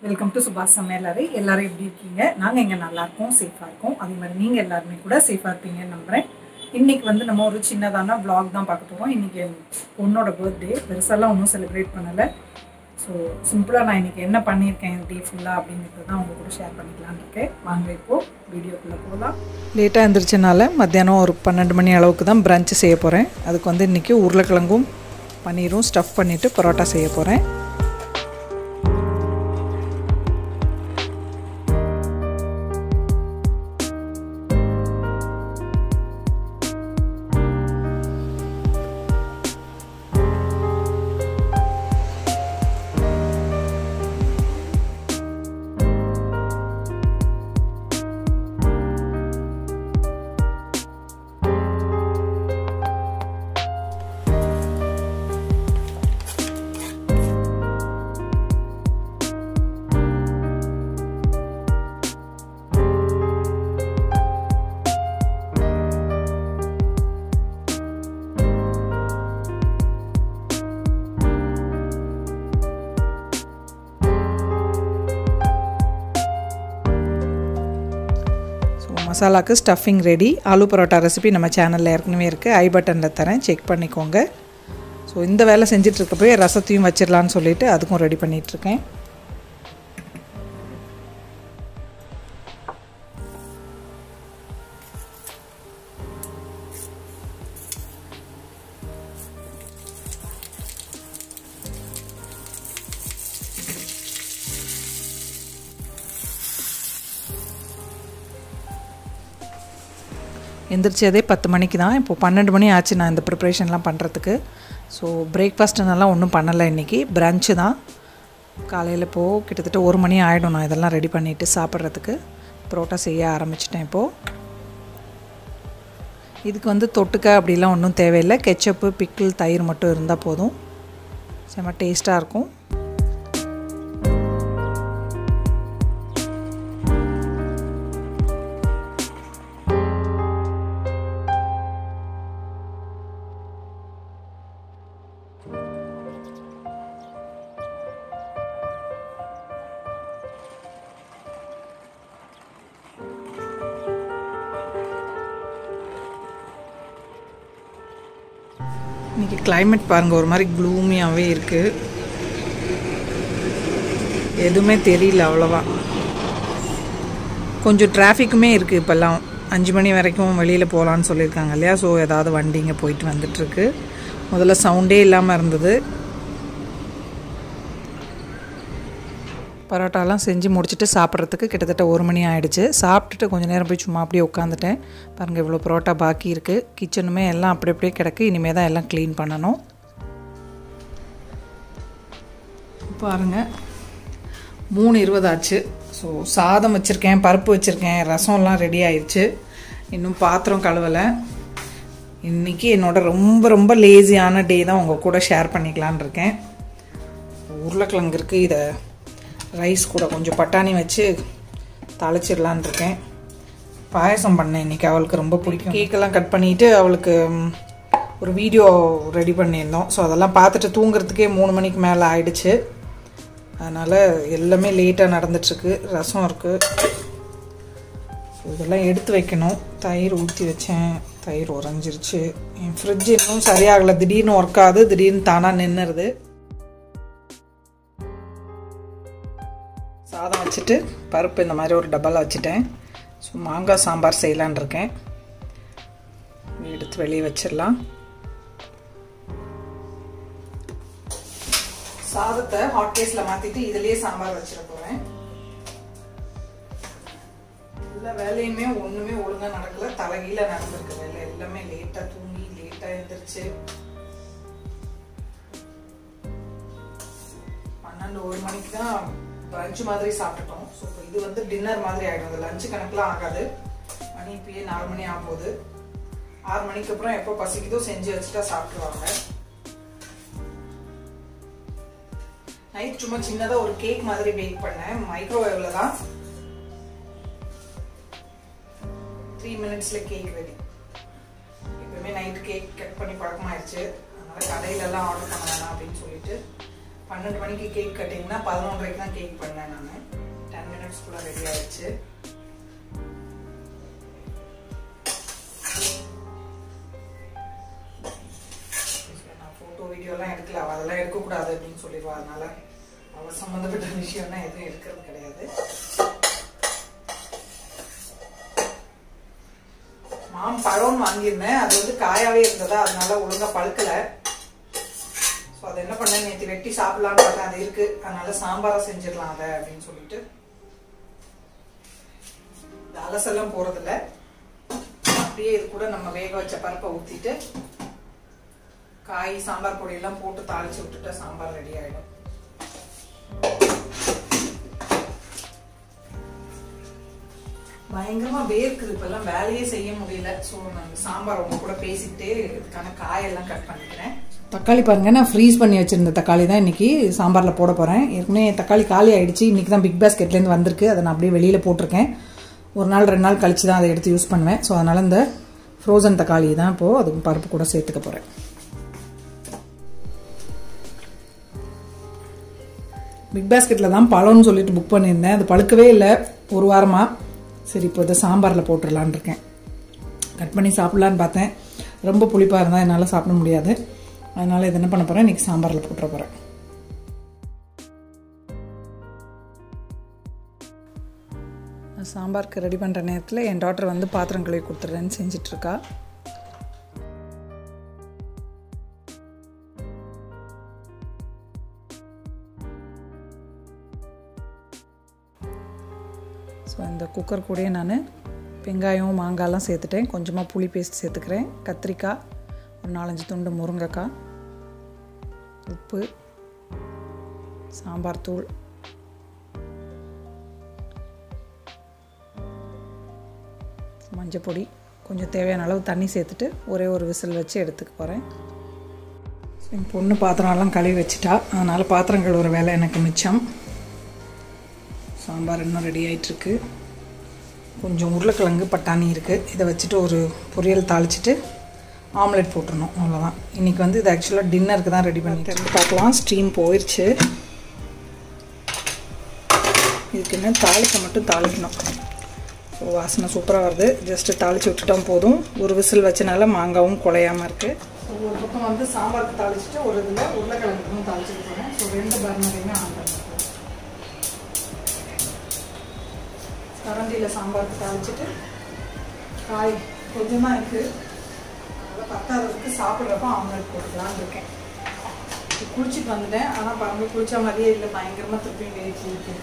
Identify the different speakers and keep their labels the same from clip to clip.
Speaker 1: welcome to சுபாஷ் சமையலறை எல்லாரும் எப்படி இருக்கீங்க நாங்கள் இங்கே நல்லா இருக்கோம் சேஃபாக இருக்கோம் அதே மாதிரி நீங்கள் எல்லாருமே கூட சேஃபாக இருப்பீங்கன்னு நம்புகிறேன் இன்னைக்கு வந்து நம்ம ஒரு சின்னதான vlog தான் பார்க்க போகிறோம் இன்னைக்கு என் பொண்ணோட பர்த்டே பெருசாலாம் ஒன்றும் செலிப்ரேட் பண்ணலை ஸோ சிம்பிளாக நான் இன்னைக்கு என்ன பண்ணியிருக்கேன் டே ஃபுல்லாக அப்படிங்கிறது தான் உங்க கூட ஷேர் பண்ணிக்கலாம்னு இருக்கேன் வாங்க இப்போது வீடியோக்குள்ளே போகலாம்
Speaker 2: லேட்டாக எழுந்திரிச்சனால மத்தியானம் ஒரு பன்னெண்டு மணி அளவுக்கு தான் பிரஞ்ச் செய்ய போகிறேன் அதுக்கு வந்து இன்றைக்கி உருளைக்கிழங்கும் பன்னீரும் ஸ்டஃப் பண்ணிவிட்டு பரோட்டா செய்ய போகிறேன் ஸோ மசாலாக்கு stuffing ready aloo parotta recipe நம்ம சேனலில் ஏற்கனவே இருக்குது ஐ பட்டனில் தரேன் செக் பண்ணிக்கோங்க ஸோ இந்த வேலை செஞ்சிட்ருக்கப்பவே ரசத்தையும் வச்சிடலான்னு சொல்லிட்டு அதுக்கும் ரெடி பண்ணிகிட்ருக்கேன் எந்திரிச்சதே பத்து மணிக்கு தான் இப்போது பன்னெண்டு மணி ஆச்சு நான் இந்த ப்ரிப்ரேஷன்லாம் பண்ணுறதுக்கு ஸோ பிரேக்ஃபாஸ்ட்டுனெல்லாம் ஒன்றும் பண்ணலை இன்றைக்கி பிரஞ்சு தான் காலையில் இப்போது கிட்டத்தட்ட ஒரு மணி ஆகிடும் நான் இதெல்லாம் ரெடி பண்ணிவிட்டு சாப்பிட்றதுக்கு பரோட்டா செய்ய ஆரம்பிச்சிட்டேன் இப்போது இதுக்கு வந்து தொட்டுக்க அப்படிலாம் ஒன்றும் தேவையில்லை கெச்சப்பு பிக்கிள் தயிர் மட்டும் இருந்தால் போதும் செம்ம டேஸ்ட்டாக இருக்கும் இன்றைக்கி climate பாருங்கள் ஒரு மாதிரி க்ளூமியாகவே இருக்குது எதுவுமே தெரியல அவ்வளோவா கொஞ்சம் டிராஃபிக்குமே இருக்குது இப்போல்லாம் அஞ்சு மணி வரைக்கும் வெளியில் போகலான்னு சொல்லியிருக்காங்க இல்லையா ஸோ ஏதாவது வண்டிங்க போயிட்டு வந்துட்டுருக்கு முதல்ல சவுண்டே இல்லாமல் இருந்தது பரோட்டாலாம் செஞ்சு முடிச்சுட்டு சாப்பிட்றதுக்கு கிட்டத்தட்ட ஒரு மணி ஆயிடுச்சு சாப்பிட்டுட்டு கொஞ்சம் நேரம் போய் சும்மா அப்படியே உட்காந்துட்டேன் பாருங்கள் இவ்வளோ பரோட்டா பாக்கி இருக்குது கிச்சனுமே எல்லாம் அப்படி அப்படியே கிடக்கு இனிமேல் தான் எல்லாம் க்ளீன் பண்ணணும் பாருங்கள் மூணு இருபது ஆச்சு ஸோ சாதம் வச்சுருக்கேன் பருப்பு வச்சுருக்கேன் ரசம்லாம் ரெடி ஆயிடுச்சு இன்னும் பாத்திரம் கழுவலை இன்றைக்கி என்னோட ரொம்ப ரொம்ப லேசியான டே தான் உங்கள் கூட ஷேர் பண்ணிக்கலான் இருக்கேன் உருளைக்கிழங்கு இருக்குது இதை ரைஸ் கூட கொஞ்சம் பட்டாணி வச்சு தாளிச்சிடலான் இருக்கேன் பாயசம் பண்ணேன் இன்றைக்கி அவளுக்கு ரொம்ப பிடிக்கும் கேக்கெல்லாம் கட் பண்ணிவிட்டு அவளுக்கு ம், ஒரு வீடியோ ரெடி பண்ணியிருந்தோம் ஸோ அதெல்லாம் பார்த்துட்டு தூங்குறதுக்கே மூணு மணிக்கு மேலே ஆயிடுச்சு அதனால் எல்லாமே லேட்டாக நடந்துட்டுருக்கு ரசம் இருக்குது இதெல்லாம் எடுத்து வைக்கணும் தயிர் ஊற்றி வச்சேன் தயிர் உறைஞ்சிருச்சு என் ஃப்ரிட்ஜ் இன்னும் சரியாகலை திடீர்னு ஒர்க் ஆகுது திடீர்னு தானாக நின்றுருது சாதம் வச்சுட்டு பருப்பு இந்த மாதிரி ஒரு டப்பாவில் வச்சுட்டேன் ஸோ மாங்காய் சாம்பார் செய்யலான் இருக்கேன் எடுத்து வெளியே வச்சிடலாம் சாதத்தை ஹாட் கேஸில் மாற்றிட்டு இதுலேயே சாம்பார் வச்சிட போகிறேன் எல்லா வேலையுமே ஒன்றுமே ஒழுங்காக நடக்கல தலைகீழ நடந்திருக்கு வேலை எல்லாமே லேட்டாக தூங்கி லேட்டாக எழுந்திரிச்சு பன்னெண்டு ஒரு மணிக்கு தான் லஞ்ச் மாதிரி சாப்பிட்டுட்டோம் ஸோ இப்போ இது வந்து டின்னர் மாதிரி ஆகிடும் அது லஞ்சு கணக்குலாம் ஆகாது மணி இப்பயே நாலு மணி ஆகும் போகுது ஆறு மணிக்கு அப்புறம் எப்போ பசிக்குதோ செஞ்சு வச்சுட்டா சாப்பிட்டுருவாங்க நைட் சும்மா சின்னதாக ஒரு கேக் மாதிரி பேக் பண்ணேன் மைக்ரோவேவ்ல தான் த்ரீ மினிட்ஸ்ல கேக் ரெடி எப்பவுமே நைட் கேக் கட் பண்ணி பழக்கமாயிருச்சு அதனால கடையில எல்லாம் ஆர்டர் பண்ண வேணாம் அப்படின்னு சொல்லிட்டு பன்னெண்டு மணிக்கு கேக் கட்டிங்கன்னா பதினொன்றரைக்கு தான் கேக் பண்ணேன் நான் டென் மினிட்ஸ்க்குள்ள ரெடி ஆயிடுச்சு நான் ஃபோட்டோ வீடியோலாம் எடுக்கல அவ அதெல்லாம் எடுக்கக்கூடாது அப்படின்னு சொல்லிடுவா அதனால அவ சம்மந்தப்பட்ட விஷயம்னா எதுவும் எடுக்கிறது கிடையாது மாம் பழம்னு வாங்கியிருந்தேன் அது வந்து காயாவே இருந்ததா அதனால ஒழுங்கா பழுக்கல ஸோ அதை என்ன பண்ணேன் நேற்று வெட்டி சாப்பிடலான்னு பார்த்தேன் அது இருக்கு அதனால சாம்பாரா செஞ்சிடலாம் அதை அப்படின்னு சொல்லிட்டு இந்த அலசெல்லாம் போறதில்ல அப்படியே இது கூட நம்ம வேக வச்ச பருப்பை ஊத்திட்டு காய் சாம்பார் பொடியெல்லாம் போட்டு தாளிச்சு விட்டுட்டா சாம்பார் ரெடி ஆயிடும் பயங்கரமா வேர்க்குது இப்பெல்லாம் வேலையே செய்ய முடியல ஸோ நான் சாம்பார் உங்க கூட பேசிக்கிட்டே இதுக்கான காயெல்லாம் கட் பண்ணிக்கிறேன் தக்காளி பாருங்க நான் ஃப்ரீஸ் பண்ணி வச்சிருந்த தக்காளி தான் இன்னைக்கு சாம்பார்ல போட போறேன் ஏற்கனவே தக்காளி காலி ஆயிடுச்சு இன்னைக்கு தான் பிக் பாஸ்கெட்லேருந்து வந்திருக்கு அதை நான் அப்படியே வெளியில போட்டிருக்கேன் ஒரு நாள் ரெண்டு நாள் கழிச்சு தான் அதை எடுத்து யூஸ் பண்ணுவேன் ஸோ அதனால இந்த ஃப்ரோசன் தக்காளி தான் இப்போ அது பருப்பு கூட சேர்த்துக்க போறேன் பிக் பாஸ்கெட்டில் தான் பழம்னு சொல்லிட்டு புக் பண்ணியிருந்தேன் அது பழுக்கவே இல்லை ஒரு வாரமாக சரி இப்போ இதை சாம்பாரில் போட்டுடலான் இருக்கேன் கட் பண்ணி சாப்பிட்லான்னு பார்த்தேன் ரொம்ப புளிப்பாக இருந்தால் என்னால் சாப்பிட முடியாது அதனால் இது என்ன பண்ண போகிறேன் இன்றைக்கி சாம்பாரில் போட்டுற போகிறேன் சாம்பாருக்கு ரெடி பண்ணுற நேரத்தில் என் டாக்டர் வந்து பாத்திரம் கழுவி கொடுத்துட்றேன்னு செஞ்சிட்ருக்கா ஸோ இந்த குக்கர் கூடயே நான் வெங்காயம் மாங்காய்லாம் சேர்த்துட்டேன் கொஞ்சமாக புளி பேஸ்ட் சேர்த்துக்கிறேன் கத்திரிக்காய் ஒரு நாலஞ்சு துண்டு முருங்கைக்காய் உப்பு சாம்பார் தூள் மஞ்சள் பொடி கொஞ்சம் தேவையான அளவு தண்ணி சேர்த்துட்டு ஒரே ஒரு விசில் வச்சு எடுத்துக்க போகிறேன் என் பொண்ணு பாத்திரம்லாம் கழுவி வச்சுட்டா அதனால் பாத்திரம் கழுவுற வேலை எனக்கு மிச்சம் சாம்பார் இன்னும் ரெடி ஆகிட்டுருக்கு கொஞ்சம் உருளைக்கிழங்கு பட்டாணி இருக்குது இதை வச்சுட்டு ஒரு பொரியல் தாளிச்சிட்டு ஆம்லெட் போட்டுடணும் அவ்வளோதான் இன்றைக்கி வந்து இது ஆக்சுவலாக டின்னருக்கு தான் ரெடி பண்ணி திறந்து பார்க்கலாம் ஸ்டீம் போயிடுச்சு இதுக்கு என்ன தாளிக்க மட்டும் தாளிக்கணும் ஸோ வாசனை சூப்பராக வருது ஜஸ்ட்டு தாளித்து விட்டுட்டோம் போதும் ஒரு விசில் வச்சனால மாங்காவும் குலையாமல் இருக்குது ஸோ ஒரு பக்கம் வந்து சாம்பாருக்கு தாளிச்சிட்டு ஒரு இதில் உருளைக்கிழங்குக்கும் தாளிச்சிட்டு போகிறேன் ஸோ ரெண்டு பர்னரையுமே ஆன் பண்ணிக்கிறேன் கரண்டியில் சாம்பாருக்கு தாளிச்சிட்டு காய் கொஞ்சம் தான் இருக்குது அதனால் பத்தாததுக்கு சாப்பிட்றப்ப ஆம்லெட் போட்டுக்கலான்னு இருக்கேன் குளிச்சுட்டு வந்துட்டேன் ஆனால் பாருங்க குளிச்ச மாதிரியே இல்லை பயங்கரமாக திருப்பி வெயிட் இருக்குது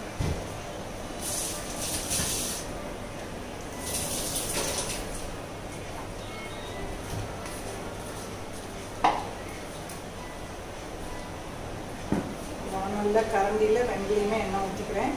Speaker 2: வானல்ல கரண்டியில் ரெண்டுலேயுமே எண்ணெய் ஊற்றிக்கிறேன்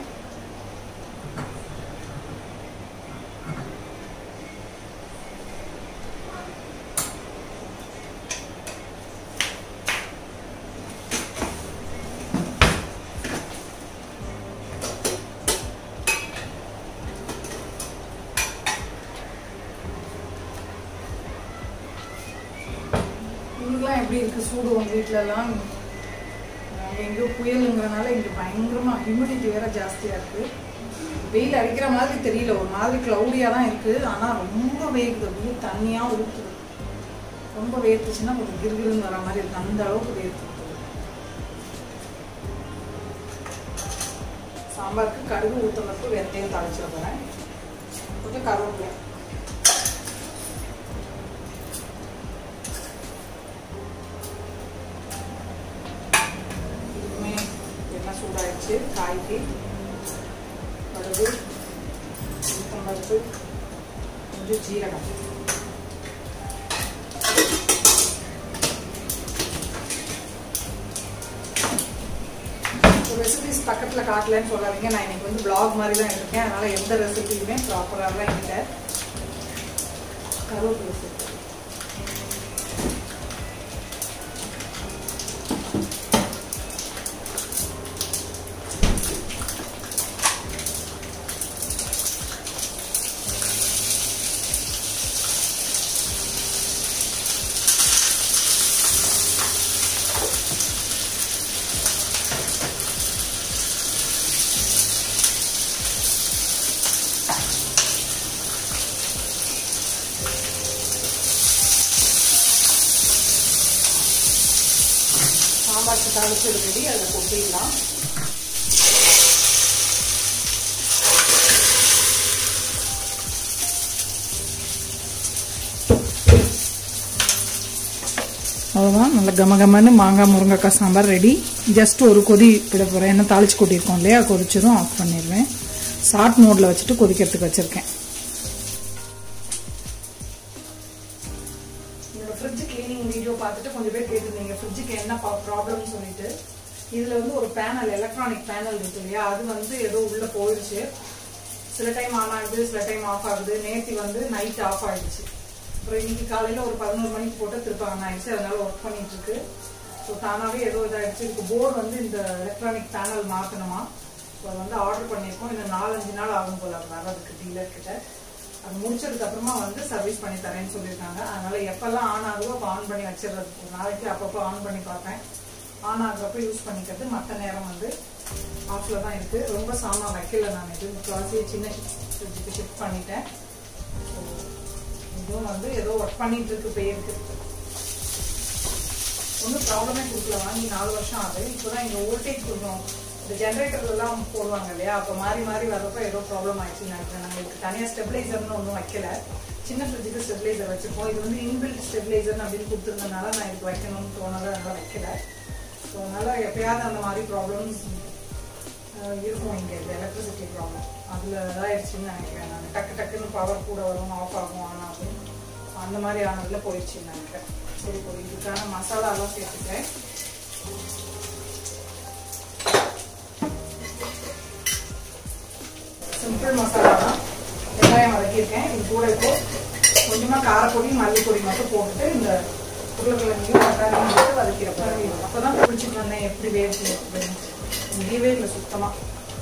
Speaker 2: உங்களுக்குலாம் எப்படி இருக்குது சூடு உங்கள் வீட்டிலலாம் நாங்கள் எங்கேயோ புயலுங்கிறனால இங்கே பயங்கரமாக ஹியூமிடிட்டி வேற ஜாஸ்தியாக இருக்குது வெயில் அடிக்கிற மாதிரி தெரியல ஒரு மாதிரி க்ளவுடியாக தான் இருக்குது ஆனால் ரொம்ப வேகுது அப்படியே தண்ணியாக ஊற்றுது ரொம்ப வேர்த்துச்சுன்னா கொஞ்சம் கிருகிருன்னு வர மாதிரி இருக்குது அந்த அளவுக்கு வேர்த்து சாம்பாருக்கு கடுகு ஊற்றுனப்போ வெந்தயம் தாளிச்சிட போகிறேன் கொஞ்சம் கருவேப்பிலை இதுவுமே எண்ணெய் சூடாயிடுச்சு காய்க்கு கடுகு உளுத்தம்பருப்பு கொஞ்சம் ஜீரகம் ரெசிபிஸ் பக்கத்தில் காட்டலன்னு சொல்லாதீங்க நான் இன்னைக்கு வந்து பிளாக் மாதிரி தான் இருக்கேன் அதனால் எந்த ரெசிபியுமே ப்ராப்பராக இல்லை கருவேப்பிலை சேர்த்து சாம்பாருக்கு தாளிச்சது ரெடி அதில் கொட்டிடலாம் அவ்வளோதான் நல்ல கம கமன்னு மாங்காய் முருங்கைக்காய் சாம்பார் ரெடி ஜஸ்ட் ஒரு கொதி விட போகிறேன் என்ன தாளிச்சு கொட்டியிருக்கோம் இல்லையா கொதிச்சதும் ஆஃப் பண்ணிடுவேன் ஷார்ட் மோடில் வச்சுட்டு கொதிக்கிறதுக்கு வச்சுருக்கேன் என்னோட ஃப்ரிட்ஜ் கிளீனிங் வீடியோ பார்த்துட்டு கொஞ்சம் பேர் கேட்டிருந்தீங்க ஃப்ரிட்ஜுக்கு என்ன ப்ராப்ளம்னு சொல்லிட்டு இதில் வந்து ஒரு பேனல் எலக்ட்ரானிக் பேனல் இருக்கு இல்லையா அது வந்து ஏதோ உள்ளே போயிடுச்சு சில டைம் ஆன் ஆகுது சில டைம் ஆஃப் ஆகுது நேற்று வந்து நைட் ஆஃப் ஆயிடுச்சு அப்புறம் இன்னைக்கு காலையில் ஒரு பதினோரு மணிக்கு போட்டு திருப்ப ஆன் ஆயிடுச்சு அதனால ஒர்க் பண்ணிட்டு இருக்கு ஸோ தானாகவே ஏதோ இதாகிடுச்சு இதுக்கு போர்டு வந்து இந்த எலக்ட்ரானிக் பேனல் மாற்றணுமா ஸோ அது வந்து ஆர்டர் பண்ணியிருக்கோம் இன்னும் நாலஞ்சு நாள் ஆகும் போல அது வர்றதுக்கு டீலர் கிட்ட அது முடிச்சதுக்கு அப்புறமா வந்து சர்வீஸ் பண்ணி தரேன்னு சொல்லியிருக்காங்க அதனால எப்பெல்லாம் ஆன் ஆகுதோ அப்போ ஆன் பண்ணி வச்சிடுறது ஒரு நாளைக்கு அப்பப்போ ஆன் பண்ணி பார்ப்பேன் ஆன் ஆகுறப்ப யூஸ் பண்ணிக்கிறது மற்ற நேரம் வந்து ஆஃப்ல தான் இருக்கு ரொம்ப சாமான் வைக்கல நான் இது முக்கால்வாசி சின்ன ஃப்ரிட்ஜுக்கு ஷிஃப்ட் பண்ணிட்டேன் ஸோ இதுவும் வந்து ஏதோ ஒர்க் பண்ணிட்டு இருக்கு பேருக்கு ஒன்றும் ப்ராப்ளமே கொடுக்கல வாங்கி நாலு வருஷம் ஆகுது இப்போதான் இங்கே வோல்டேஜ் கொஞ்சம் இந்த ஜென்ரேட்டர்லாம் போடுவாங்க இல்லையா அப்போ மாறி மாறி வரப்போ ஏதோ ப்ராப்ளம் ஆயிடுச்சுன்னு நினைக்கிறேன் நம்மளுக்கு தனியாக ஸ்டெபிளைசர்னு ஒன்றும் வைக்கல சின்ன ஃப்ரிட்ஜுக்கு ஸ்டெபிளைசர் வச்சிருக்கோம் இது வந்து இன்பில்ட் ஸ்டெபிளைசர் அப்படின்னு கொடுத்துருந்தனால நான் இதுக்கு வைக்கணும்னு தோணலை அதனால வைக்கல ஸோ அதனால எப்பயாவது அந்த மாதிரி ப்ராப்ளம்ஸ் இருக்கும் இங்கே இந்த எலக்ட்ரிசிட்டி ப்ராப்ளம் அதில் இதாகிடுச்சுன்னு நினைக்கிறேன் நான் டக்கு டக்குன்னு பவர் கூட வரும் ஆஃப் ஆகும் ஆன் ஆகும் அந்த மாதிரி ஆனதில் போயிடுச்சுன்னு நினைக்கிறேன் சரி இப்போ இதுக்கான மசாலாலாம் சேர்த்துக்கிறேன் சிம்பிள் மசாலா தான் வெங்காயம் வதக்கியிருக்கேன் இது கூட இப்போ கொஞ்சமாக காரப்பொடி மல்லிப்பொடி மட்டும் போட்டுட்டு இந்த உருளைக்கிழங்கையும் தக்காளியும் போட்டு வதக்கிறப்ப அப்போ தான் குளிச்சுட்டு வந்தேன் எப்படி வேர்த்து முடியவே இல்லை சுத்தமாக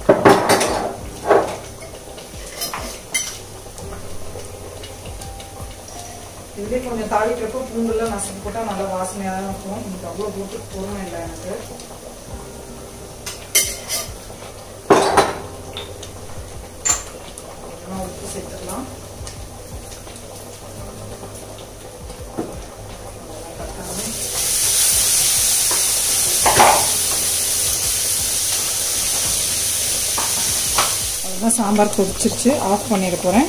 Speaker 2: இதுலேயே கொஞ்சம் தாளிக்கிறப்போ பூண்டுலாம் நசுக்கி போட்டால் நல்லா வாசனையாக தான் இருக்கும் இன்னைக்கு அவ்வளோ போட்டு பொறுமை இல்லை எனக்கு கொஞ்சமாக உப்பு சேர்த்துக்கலாம் தக்காளி அவ்வளோதான் சாம்பார் கொதிச்சிருச்சு ஆஃப் பண்ணிட போகிறேன்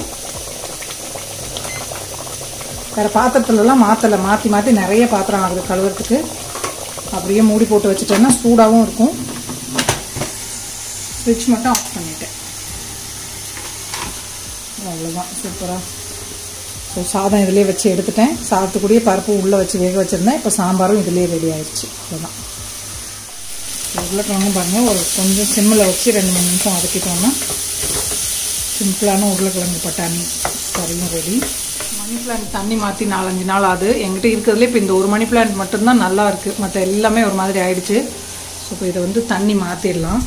Speaker 2: வேறு பாத்திரத்துலலாம் மாற்றலை மாற்றி மாற்றி நிறைய பாத்திரம் ஆகுது கழுவுறதுக்கு அப்படியே மூடி போட்டு வச்சுட்டேன்னா சூடாகவும் இருக்கும் ஸ்விட்ச் மட்டும் ஆஃப் பண்ணிட்டேன் அவ்வளோதான் சூப்பராக ஸோ சாதம் இதிலே வச்சு எடுத்துட்டேன் சாதத்துக்குடியே பருப்பு உள்ளே வச்சு வேக வச்சுருந்தேன் இப்போ சாம்பாரும் இதிலே ரெடி ஆயிடுச்சு அவ்வளோதான் உருளைக்கிழங்கும் பாருங்கள் ஒரு கொஞ்சம் சிம்மில் வச்சு ரெண்டு மூணு நிமிஷம் வதக்கிட்டோம்னா சிம்பிளான உருளைக்கிழங்கு பட்டாணி கறியும் ரெடி மணி பிளான்ட் தண்ணி மாற்றி நாலஞ்சு நாள் ஆகுது எங்கிட்ட இருக்கிறதுலே இப்போ இந்த ஒரு மணி பிளான்ட் மட்டும்தான் நல்லா இருக்குது மற்ற எல்லாமே ஒரு மாதிரி ஆயிடுச்சு ஸோ இப்போ இதை வந்து தண்ணி மாற்றிடலாம்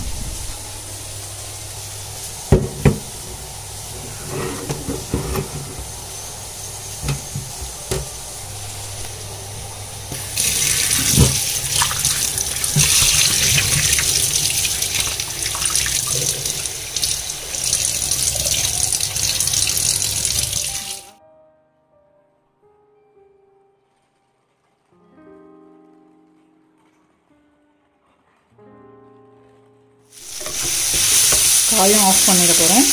Speaker 2: காயும் ஆஃப் பண்ணிட போகிறேன்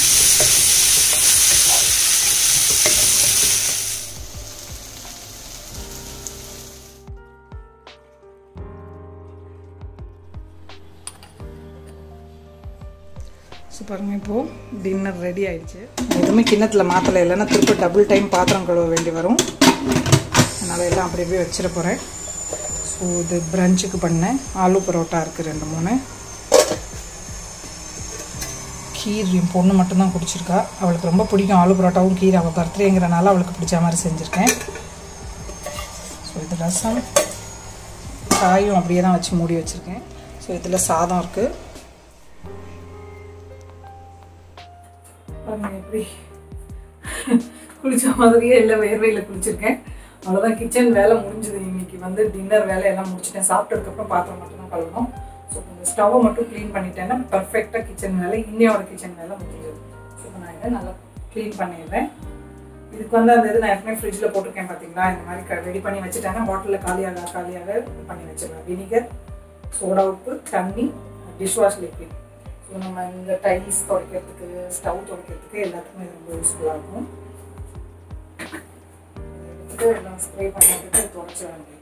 Speaker 2: ஸோ பாருங்க இப்போது டின்னர் ரெடி ஆயிடுச்சு எதுவுமே கிண்ணத்தில் மாற்றலை இல்லைன்னா திருப்பி டபுள் டைம் பாத்திரம் கழுவ வேண்டி வரும் அதனால் எல்லாம் அப்படி அப்படியே வச்சிட போகிறேன் ஸோ இது பிரஞ்சுக்கு பண்ணேன் ஆலு பரோட்டா இருக்குது ரெண்டு மூணு கீர் என் பொண்ணு மட்டும்தான் குடிச்சிருக்கா அவளுக்கு ரொம்ப பிடிக்கும் ஆலு பரோட்டாவும் கீர் அவள் பர்த்டேங்கிறனால அவளுக்கு பிடிச்ச மாதிரி செஞ்சுருக்கேன் ஸோ இது ரசம் காயும் அப்படியே தான் வச்சு மூடி வச்சுருக்கேன் ஸோ இதில் சாதம் இருக்குது பாருங்க எப்படி குளிச்ச மாதிரியே இல்லை வேர்வையில் குளிச்சிருக்கேன் அவ்வளோதான் கிச்சன் வேலை முடிஞ்சது இன்னைக்கு வந்து டின்னர் வேலையெல்லாம் முடிச்சிட்டேன் சாப்பிட்டதுக்கப்புறம் பாத்திரம் மட்டும் தான் கழுவணும் ஸோ இந்த ஸ்டவ்வை மட்டும் க்ளீன் பண்ணிட்டேன்னா பர்ஃபெக்டாக கிச்சன் வேலை இன்னையோட கிச்சன் வேலை முடிஞ்சது ஸோ நான் இதை நல்லா க்ளீன் பண்ணிடுறேன் இதுக்கு வந்து அந்த இது நான் ஏற்கனவே ஃப்ரிட்ஜில் போட்டிருக்கேன் பார்த்தீங்களா இந்த மாதிரி ரெடி பண்ணி வச்சுட்டேன்னா பாட்டிலில் காலியாக காலியாக இது பண்ணி வச்சிடுவேன் வினிகர்
Speaker 1: சோடா உப்பு தண்ணி டிஷ் வாஷ் லிக்விட் ஸோ நம்ம இந்த டைல்ஸ் துடைக்கிறதுக்கு ஸ்டவ் துடைக்கிறதுக்கு எல்லாத்துக்குமே இது ரொம்ப யூஸ்ஃபுல்லாக இருக்கும் எடுத்துட்டு எல்லாம் ஸ்ப்ரே பண்ணிட்டு துடைச்ச வேண்டியது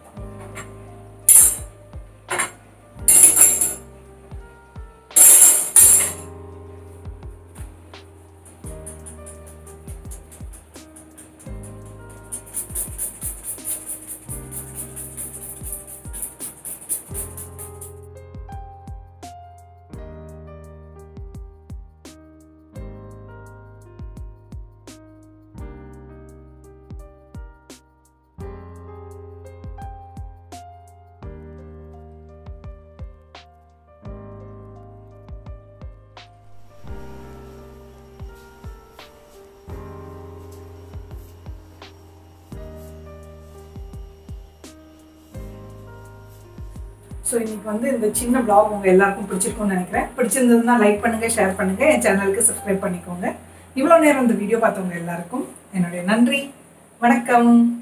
Speaker 1: ஸோ இன்னைக்கு வந்து இந்த சின்ன vlog உங்க எல்லாருக்கும் பிடிச்சிருக்கும்னு நினைக்கிறேன் பிடிச்சிருந்ததுன்னா லைக் பண்ணுங்க ஷேர் பண்ணுங்க என் சேனலுக்கு சப்ஸ்கிரைப் பண்ணிக்கோங்க இவ்வளோ நேரம் இந்த வீடியோ பார்த்தவங்க எல்லாருக்கும் என்னுடைய நன்றி வணக்கம்